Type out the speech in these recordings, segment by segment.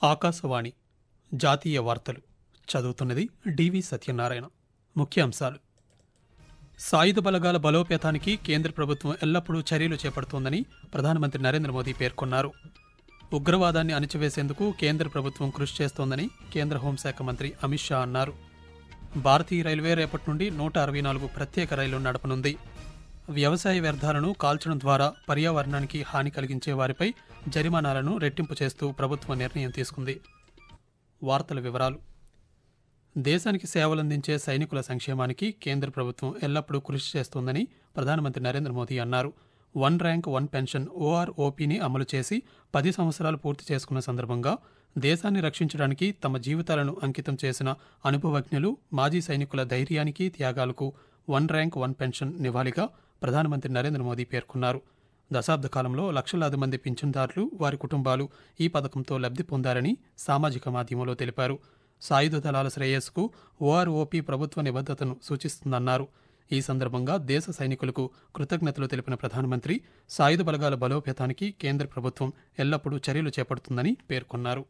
ఆకాశవాణి జాతీయ వార్తలు చదువుతున్నది డివి సత్యనారాయణ ముఖ్యాంశాలు సాయుధ బలగాల బలోపేతానికి కేంద్ర ప్రభుత్వం ఎల్లప్పుడూ చర్యలు చేపడుతోందని ప్రధానమంత్రి నరేంద్ర మోదీ పేర్కొన్నారు ఉగ్రవాదాన్ని అణచివేసేందుకు కేంద్ర ప్రభుత్వం కృషి చేస్తోందని కేంద్ర హోంశాఖ మంత్రి అమిత్ షా అన్నారు భారతీయ రైల్వే రేపటి నుండి నూట అరవై నాలుగు ప్రత్యేక రైళ్లు నడపనుంది వ్యవసాయ వ్యర్థాలను కాల్చడం ద్వారా పర్యావరణానికి హాని కలిగించే వారిపై జరిమానాలను రెట్టింపు చేస్తూ ప్రభుత్వం నిర్ణయం తీసుకుంది వార్తల వివరాలు దేశానికి సేవలందించే సైనికుల సంక్షేమానికి కేంద్ర ప్రభుత్వం ఎల్లప్పుడూ కృషి చేస్తోందని ప్రధానమంత్రి నరేంద్ర మోదీ అన్నారు వన్ ర్యాంక్ వన్ పెన్షన్ ఓఆర్ఓపీని అమలు చేసి పది సంవత్సరాలు పూర్తి చేసుకున్న సందర్భంగా దేశాన్ని రక్షించడానికి తమ జీవితాలను అంకితం చేసిన అనుభవజ్ఞులు మాజీ సైనికుల ధైర్యానికి త్యాగాలకు వన్ ర్యాంక్ వన్ పెన్షన్ నివాళిగా ప్రధానమంత్రి నరేంద్ర మోదీ పేర్కొన్నారు దశాబ్ద కాలంలో లక్షలాది మంది పింఛన్దారులు వారి కుటుంబాలు ఈ పథకంతో లబ్ధి పొందారని సామాజిక మాధ్యమంలో తెలిపారు సాయుధ దళాల శ్రేయస్సుకు ఓఆర్ఓపీ ప్రభుత్వ నిబద్ధతను సూచిస్తుందన్నారు ఈ సందర్భంగా దేశ సైనికులకు కృతజ్ఞతలు తెలిపిన ప్రధానమంత్రి సాయుధ బలగాల బలోపేతానికి కేంద్ర ప్రభుత్వం ఎల్లప్పుడూ చర్యలు చేపడుతుందని పేర్కొన్నారు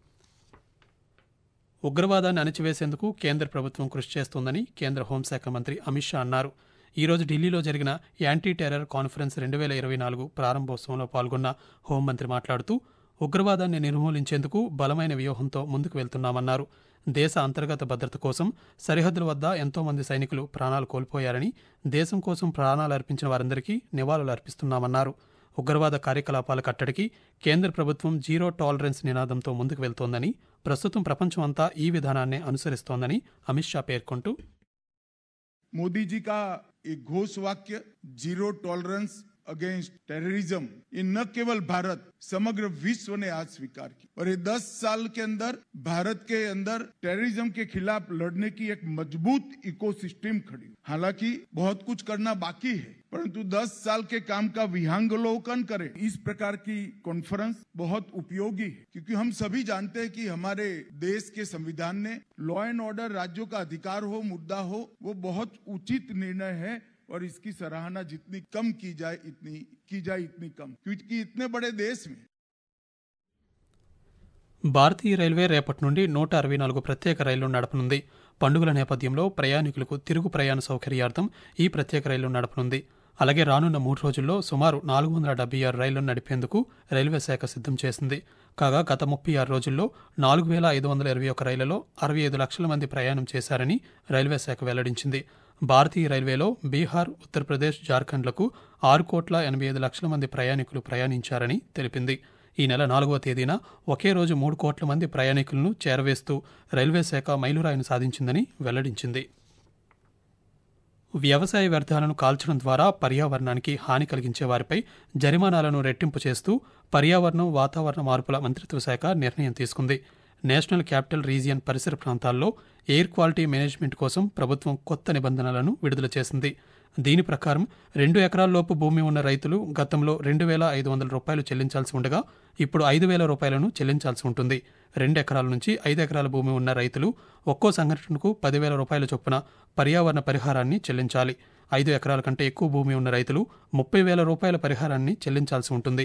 ఉగ్రవాదాన్ని అణచివేసేందుకు కేంద్ర ప్రభుత్వం కృషి చేస్తోందని కేంద్ర హోంశాఖ మంత్రి అమిత్ షా అన్నారు ఈ రోజు ఢిల్లీలో జరిగిన యాంటీ టెర్రర్ కాన్ఫరెన్స్ రెండు వేల ఇరవై నాలుగు ప్రారంభోత్సవంలో పాల్గొన్న హోంమంత్రి మాట్లాడుతూ ఉగ్రవాదాన్ని నిర్మూలించేందుకు బలమైన వ్యూహంతో ముందుకు వెళ్తున్నామన్నారు దేశ అంతర్గత భద్రత కోసం సరిహద్దుల వద్ద ఎంతో మంది సైనికులు ప్రాణాలు కోల్పోయారని దేశం కోసం ప్రాణాలు అర్పించిన వారందరికీ నివాళులు అర్పిస్తున్నామన్నారు ఉగ్రవాద కార్యకలాపాల కట్టడికి కేంద్ర ప్రభుత్వం జీరో టాలరెన్స్ నినాదంతో ముందుకు వెళ్తోందని ప్రస్తుతం ప్రపంచం అంతా ఈ విధానాన్నే అనుసరిస్తోందని అమిత్ షా పేర్కొంటూ मोदी जी का एक घोष वाक्य जीरो टॉलरेंस अगेंस्ट टेररिज्म ये न केवल भारत समग्र विश्व ने आज स्वीकार की और ये दस साल के अंदर भारत के अंदर टेररिज्म के खिलाफ लड़ने की एक मजबूत इकोसिस्टम खड़ी हालांकि बहुत कुछ करना बाकी है परंतु 10 साल के काम का विहंगलोकन करें इस प्रकार की कॉन्फ्रेंस बहुत उपयोगी है क्योंकि हम सभी जानते हैं कि हमारे देश के संविधान ने लॉ एंड ऑर्डर राज्यों का अधिकार हो मुद्दा हो वो बहुत उचित निर्णय है और इसकी सराहना जितनी कम की जाए इतनी की जाए इतनी कम क्योंकि इतने बड़े देश में భారతీయ రైల్వే రేపటి నుండి నూట అరవై నాలుగు ప్రత్యేక రైళ్లు నడపనుంది పండుగల నేపథ్యంలో ప్రయాణికులకు తిరుగు ప్రయాణ సౌకర్యార్థం ఈ ప్రత్యేక రైళ్లు నడపనుంది అలాగే రానున్న మూడు రోజుల్లో సుమారు నాలుగు వందల డెబ్బై ఆరు రైళ్లను నడిపేందుకు రైల్వే శాఖ సిద్ధం చేసింది కాగా గత ముప్పై ఆరు రోజుల్లో నాలుగు వేల ఐదు వందల ఇరవై ఒక రైళ్లలో అరవై ఐదు లక్షల మంది ప్రయాణం చేశారని రైల్వే శాఖ వెల్లడించింది భారతీయ రైల్వేలో బీహార్ ఉత్తరప్రదేశ్ జార్ఖండ్లకు ఆరు కోట్ల ఎనభై ఐదు లక్షల మంది ప్రయాణికులు ప్రయాణించారని తెలిపింది ఈ నెల నాలుగవ తేదీన ఒకే రోజు మూడు కోట్ల మంది ప్రయాణికులను చేరవేస్తూ రైల్వే శాఖ మైలురాయిని సాధించిందని వెల్లడించింది వ్యవసాయ వ్యర్థాలను కాల్చడం ద్వారా పర్యావరణానికి హాని కలిగించే వారిపై జరిమానాలను రెట్టింపు చేస్తూ పర్యావరణం వాతావరణ మార్పుల మంత్రిత్వ శాఖ నిర్ణయం తీసుకుంది నేషనల్ క్యాపిటల్ రీజియన్ పరిసర ప్రాంతాల్లో ఎయిర్ క్వాలిటీ మేనేజ్మెంట్ కోసం ప్రభుత్వం కొత్త నిబంధనలను విడుదల చేసింది దీని ప్రకారం రెండు ఎకరాల్లోపు భూమి ఉన్న రైతులు గతంలో రెండు వేల ఐదు వందల రూపాయలు చెల్లించాల్సి ఉండగా ఇప్పుడు ఐదు వేల రూపాయలను చెల్లించాల్సి ఉంటుంది రెండు ఎకరాల నుంచి ఐదు ఎకరాల భూమి ఉన్న రైతులు ఒక్కో సంఘటనకు పదివేల రూపాయల చొప్పున పర్యావరణ పరిహారాన్ని చెల్లించాలి ఐదు ఎకరాల కంటే ఎక్కువ భూమి ఉన్న రైతులు ముప్పై వేల రూపాయల పరిహారాన్ని చెల్లించాల్సి ఉంటుంది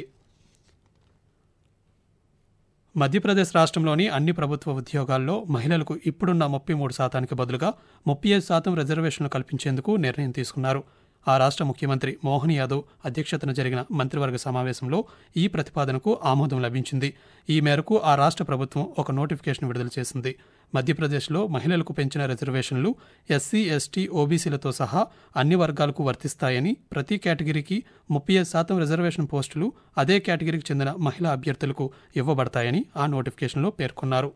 మధ్యప్రదేశ్ రాష్ట్రంలోని అన్ని ప్రభుత్వ ఉద్యోగాల్లో మహిళలకు ఇప్పుడున్న ముప్పై మూడు శాతానికి బదులుగా ముప్పై ఐదు శాతం రిజర్వేషన్లు కల్పించేందుకు నిర్ణయం తీసుకున్నారు ఆ రాష్ట్ర ముఖ్యమంత్రి మోహన్ యాదవ్ అధ్యక్షతన జరిగిన మంత్రివర్గ సమావేశంలో ఈ ప్రతిపాదనకు ఆమోదం లభించింది ఈ మేరకు ఆ రాష్ట్ర ప్రభుత్వం ఒక నోటిఫికేషన్ విడుదల చేసింది మధ్యప్రదేశ్లో మహిళలకు పెంచిన రిజర్వేషన్లు ఎస్సీ ఎస్టీ ఓబీసీలతో సహా అన్ని వర్గాలకు వర్తిస్తాయని ప్రతి కేటగిరీకి ముప్పై ఐదు శాతం రిజర్వేషన్ పోస్టులు అదే కేటగిరీకి చెందిన మహిళా అభ్యర్థులకు ఇవ్వబడతాయని ఆ నోటిఫికేషన్లో పేర్కొన్నారు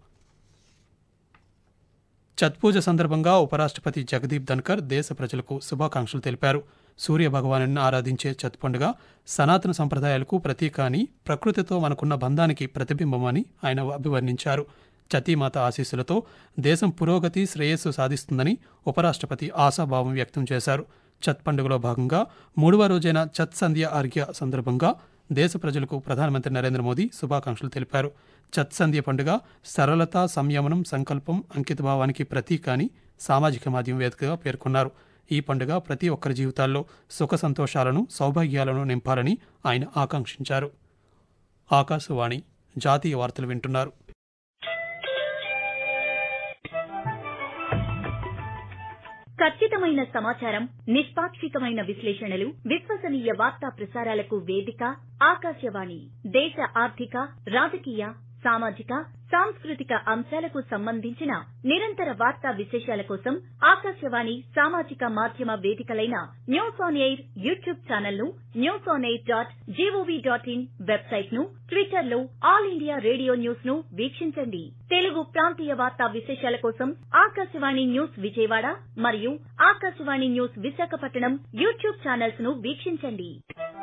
ఛత్ పూజ సందర్భంగా ఉపరాష్ట్రపతి జగదీప్ ధన్కర్ దేశ ప్రజలకు శుభాకాంక్షలు తెలిపారు సూర్య భగవాను ఆరాధించే ఛత్ పండుగ సనాతన సంప్రదాయాలకు ప్రతీక అని ప్రకృతితో మనకున్న బంధానికి ప్రతిబింబమని ఆయన అభివర్ణించారు చతీమాత ఆశీస్సులతో దేశం పురోగతి శ్రేయస్సు సాధిస్తుందని ఉపరాష్ట్రపతి ఆశాభావం వ్యక్తం చేశారు ఛత్ పండుగలో భాగంగా మూడవ రోజైన ఛత్ సంధ్య అర్ఘ్య సందర్భంగా దేశ ప్రజలకు ప్రధానమంత్రి నరేంద్ర మోదీ శుభాకాంక్షలు తెలిపారు ఛత్ సంధ్య పండుగ సరళత సంయమనం సంకల్పం అంకితభావానికి ప్రతీక అని సామాజిక మాధ్యమం వేదికగా పేర్కొన్నారు ఈ పండుగ ప్రతి ఒక్కరి జీవితాల్లో సుఖ సంతోషాలను సౌభాగ్యాలను నింపాలని ఆయన ఆకాంక్షించారు ఆకాశవాణి జాతీయ వార్తలు వింటున్నారు ఖచ్చితమైన సమాచారం నిష్పాక్షికమైన విశ్లేషణలు విశ్వసనీయ వార్తా ప్రసారాలకు వేదిక ఆకాశవాణి దేశ ఆర్థిక రాజకీయ సామాజిక సాంస్కృతిక అంశాలకు సంబంధించిన నిరంతర వార్తా విశేషాల కోసం ఆకాశవాణి సామాజిక మాధ్యమ వేదికలైన news on air YouTube channel ను news on air dot G O V dot in website ను ట్విట్టర్ లో ఆల్ ఇండియా రేడియో న్యూస్ ను వీక్షించండి తెలుగు ప్రాంతీయ వార్తా విశేషాల కోసం ఆకాశవాణి న్యూస్ విజయవాడ మరియు Akashvani news Visakhapatnam YouTube channels ను వీక్షించండి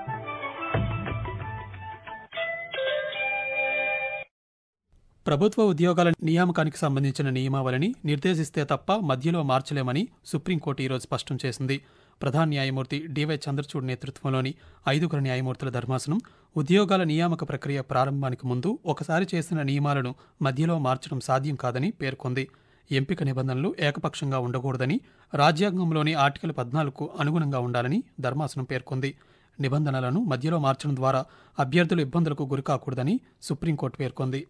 ప్రభుత్వ ఉద్యోగాల నియామకానికి సంబంధించిన నియమావళిని నిర్దేశిస్తే తప్ప మధ్యలో మార్చలేమని సుప్రీంకోర్టు ఈరోజు స్పష్టం చేసింది ప్రధాన న్యాయమూర్తి డివై చంద్రచూడ్ నేతృత్వంలోని ఐదుగురు న్యాయమూర్తుల ధర్మాసనం ఉద్యోగాల నియామక ప్రక్రియ ప్రారంభానికి ముందు ఒకసారి చేసిన నియమాలను మధ్యలో మార్చడం సాధ్యం కాదని పేర్కొంది ఎంపిక నిబంధనలు ఏకపక్షంగా ఉండకూడదని రాజ్యాంగంలోని ఆర్టికల్ పద్నాలుగుకు అనుగుణంగా ఉండాలని ధర్మాసనం పేర్కొంది నిబంధనలను మధ్యలో మార్చడం ద్వారా అభ్యర్థులు ఇబ్బందులకు గురికాకూడదని సుప్రీంకోర్టు పేర్కొంది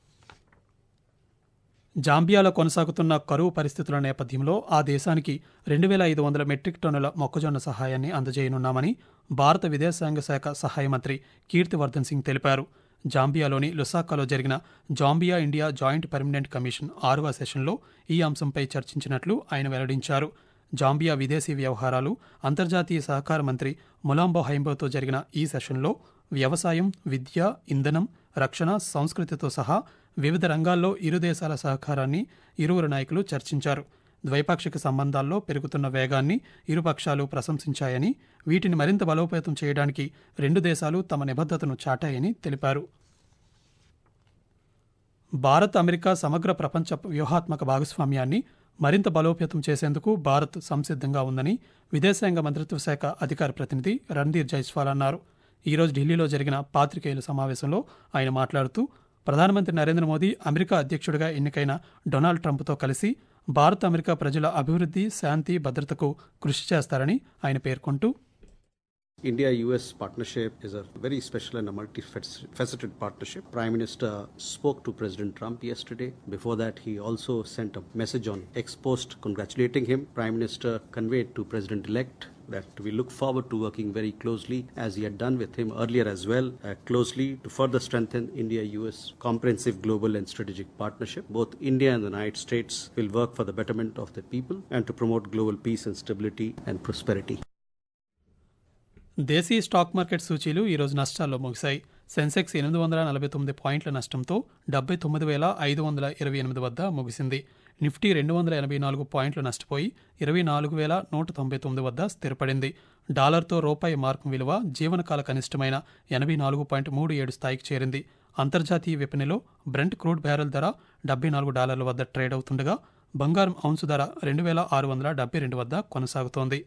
జాంబియాలో కొనసాగుతున్న కరువు పరిస్థితుల నేపథ్యంలో ఆ దేశానికి రెండు వేల ఐదు వందల మెట్రిక్ టన్నుల మొక్కజొన్న సహాయాన్ని అందజేయనున్నామని భారత విదేశాంగ శాఖ సహాయ మంత్రి కీర్తివర్ధన్ సింగ్ తెలిపారు జాంబియాలోని లుసాకాలో జరిగిన Zambia India joint permanent commission ఆరవ సెషన్లో ఈ అంశంపై చర్చించినట్లు ఆయన వెల్లడించారు జాంబియా విదేశీ వ్యవహారాలు అంతర్జాతీయ సహకార మంత్రి ములాంబో హైంబోతో జరిగిన ఈ సెషన్లో వ్యవసాయం విద్య ఇంధనం రక్షణ సంస్కృతితో సహా వివిధ రంగాల్లో ఇరు దేశాల సహకారాన్ని ఇరువురు నాయకులు చర్చించారు ద్వైపాక్షిక సంబంధాల్లో పెరుగుతున్న వేగాన్ని ఇరుపక్షాలు ప్రశంసించాయని వీటిని మరింత బలోపేతం చేయడానికి రెండు దేశాలు తమ నిబద్ధతను చాటాయని తెలిపారు భారత్ అమెరికా సమగ్ర ప్రపంచ వ్యూహాత్మక భాగస్వామ్యాన్ని మరింత బలోపేతం చేసేందుకు భారత్ సంసిద్ధంగా ఉందని విదేశాంగ మంత్రిత్వ శాఖ అధికార ప్రతినిధి రణ్ధీర్ జైస్వాల్ అన్నారు ఈరోజు ఢిల్లీలో జరిగిన పాత్రికేయుల సమావేశంలో ఆయన మాట్లాడుతూ ప్రధానమంత్రి నరేంద్ర మోదీ అమెరికా అధ్యక్షుడిగా ఎన్నికైన డొనాల్డ్ ట్రంప్తో కలిసి భారత్ అమెరికా ప్రజల అభివృద్ధి శాంతి భద్రతకు కృషి చేస్తారని ఆయన పేర్కొంటూ India US partnership is a very special and a multifaceted partnership. Prime Minister spoke to President Trump yesterday. Before that, he also sent a message on ex post congratulating him. Prime Minister conveyed to President elect that we look forward to working very closely as he had done with him earlier as well, uh, closely to further strengthen India US comprehensive global and strategic partnership. Both India and the United States will work for the betterment of the people and to promote global peace and stability and prosperity. దేశీయ stock market సూచీలు ఈరోజు నష్టాల్లో ముగిశాయి సెన్సెక్స్ ఎనిమిది వందల నలభై తొమ్మిది పాయింట్ల నష్టంతో డెబ్బై తొమ్మిది వేల ఐదు వందల ఇరవై ఎనిమిది వద్ద ముగిసింది నిఫ్టీ రెండు వందల ఎనభై నాలుగు పాయింట్లు నష్టపోయి ఇరవై నాలుగు వేల నూట తొంభై తొమ్మిది వద్ద స్థిరపడింది డాలర్తో రూపాయి మార్కు విలువ జీవనకాల కనిష్టమైన ఎనభై నాలుగు పాయింట్ మూడు ఏడు స్థాయికి చేరింది అంతర్జాతీయ విపణిలో బ్రెంట్ క్రూడ్ బ్యారెల్ ధర డెబ్బై నాలుగు డాలర్ల వద్ద ట్రేడ్ అవుతుండగా బంగారం ఔన్సు ధర రెండు వేల ఆరు వందల డెబ్బై రెండు వద్ద కొనసాగుతోంది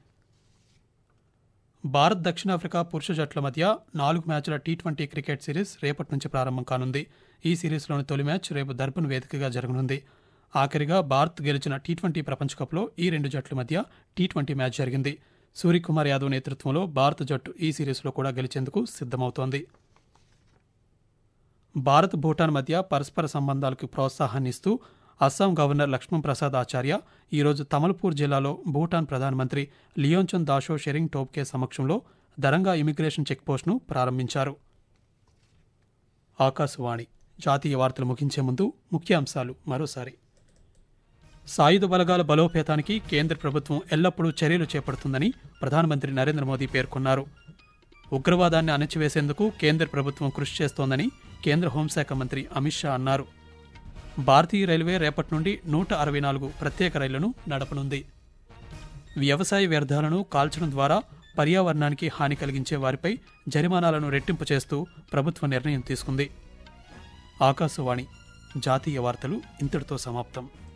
భారత్ దక్షిణాఫ్రికా పురుష జట్ల మధ్య నాలుగు మ్యాచ్ల టీ ట్వంటీ క్రికెట్ సిరీస్ రేపటి నుంచి ప్రారంభం కానుంది ఈ సిరీస్లోని తొలి మ్యాచ్ రేపు దర్బన్ వేదికగా జరగనుంది ఆఖరిగా భారత్ గెలిచిన టీ ట్వంటీ ప్రపంచ కప్లో ఈ రెండు జట్ల మధ్య టీ ట్వంటీ మ్యాచ్ జరిగింది సూర్యకుమార్ యాదవ్ నేతృత్వంలో భారత జట్టు ఈ సిరీస్లో కూడా గెలిచేందుకు సిద్ధమవుతోంది భారత్ భూటాన్ మధ్య పరస్పర సంబంధాలకు ప్రోత్సాహాన్నిస్తూ అస్సాం గవర్నర్ లక్ష్మణ్ ప్రసాద్ ఆచార్య ఈరోజు తమల్పూర్ జిల్లాలో భూటాన్ ప్రధానమంత్రి లియోన్చంద్ దాషో షెరింగ్ టోబ్కే సమక్షంలో దరంగా ఇమిగ్రేషన్ చెక్పోస్ట్ను ప్రారంభించారు ఆకాశవాణి జాతీయ వార్తలు ముగించే ముందు ముఖ్యాంశాలు మరోసారి సాయుధ బలగాల బలోపేతానికి కేంద్ర ప్రభుత్వం ఎల్లప్పుడూ చర్యలు చేపడుతుందని ప్రధానమంత్రి నరేంద్ర మోదీ పేర్కొన్నారు ఉగ్రవాదాన్ని అణచివేసేందుకు కేంద్ర ప్రభుత్వం కృషి చేస్తోందని కేంద్ర హోంశాఖ మంత్రి అమిత్ షా అన్నారు భారతీయ రైల్వే రేపటి నుండి నూట అరవై నాలుగు ప్రత్యేక రైళ్లను నడపనుంది వ్యవసాయ వ్యర్థాలను కాల్చడం ద్వారా పర్యావరణానికి హాని కలిగించే వారిపై జరిమానాలను రెట్టింపు చేస్తూ ప్రభుత్వ నిర్ణయం తీసుకుంది ఆకాశవాణి జాతీయ వార్తలు ఇంతటితో సమాప్తం